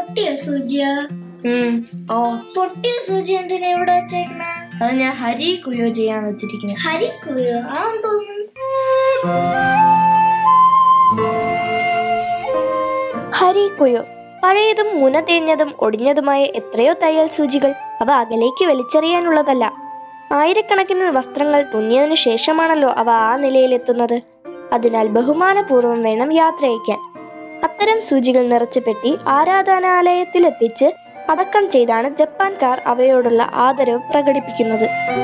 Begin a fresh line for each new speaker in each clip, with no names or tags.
പൊട്ടിയ സൂചിയാ
ഉം, ഓ
പൊട്ടിയ സൂചി എന്തിനാ ഇവിടെ വെച്ചേക്കണ
അത് ഞാൻ ഹരി കുയോ ചെയ്യാൻ വെച്ചിരിക്കുന്നത്
ഹരിക്കുയോ ആ തോന്നുന്നു
ഹരി കുയോ പഴയതും മുന തേഞ്ഞതും ഒടിഞ്ഞതുമായ എത്രയോ തയ്യൽ സൂചികൾ അവ അകലേക്ക് വലിച്ചെറിയാനുള്ളതല്ല ആയിരക്കണക്കിന് വസ്ത്രങ്ങൾ തുന്നിയതിനു ശേഷമാണല്ലോ അവ ആ നിലയിലെത്തുന്നത് അതിനാൽ ബഹുമാനപൂർവ്വം വേണം യാത്രയക്കാൻ അത്തരം സൂചികൾ നിറച്ച പെട്ടി ആരാധനാലയത്തിലെത്തിച്ച് അടക്കം ചെയ്താണ് ജപ്പാൻകാർ അവയോടുള്ള ആദരവ് പ്രകടിപ്പിക്കുന്നത്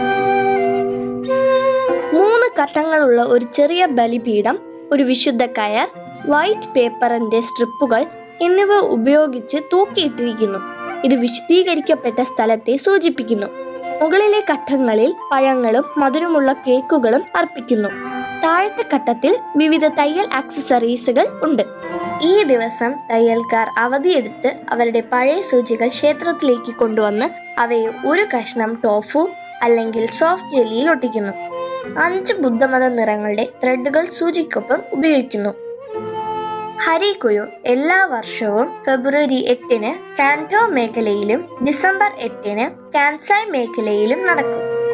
മൂന്ന് ഘട്ടങ്ങളുള്ള ഒരു ചെറിയ ബലിപീഠം ഒരു വിശുദ്ധ കയർ വൈറ്റ് പേപ്പറിന്റെ സ്ട്രിപ്പുകൾ എന്നിവ ഉപയോഗിച്ച് തൂക്കിയിട്ടിരിക്കുന്നു ഇത് വിശുദ്ധീകരിക്കപ്പെട്ട സ്ഥലത്തെ സൂചിപ്പിക്കുന്നു മുകളിലെ ഘട്ടങ്ങളിൽ പഴങ്ങളും മധുരമുള്ള കേക്കുകളും അർപ്പിക്കുന്നു താഴത്തെ ഘട്ടത്തിൽ വിവിധ തയ്യൽ ആക്സസറീസുകൾ ഉണ്ട് ഈ ദിവസം തയ്യൽക്കാർ അവധിയെടുത്ത് അവരുടെ പഴയ സൂചികൾ ക്ഷേത്രത്തിലേക്ക് കൊണ്ടുവന്ന് അവയെ ഒരു കഷ്ണം ടോഫു അല്ലെങ്കിൽ സോഫ്റ്റ് ജെല്ലിയിൽ ഒട്ടിക്കുന്നു അഞ്ച് ബുദ്ധമത നിറങ്ങളുടെ ത്രെഡുകൾ സൂചിക്കൊപ്പം ഉപയോഗിക്കുന്നു ഹരികുയോ എല്ലാ വർഷവും ഫെബ്രുവരി എട്ടിന് കാൻറ്റോ മേഖലയിലും ഡിസംബർ എട്ടിന് കാൻസായ് മേഖലയിലും നടക്കും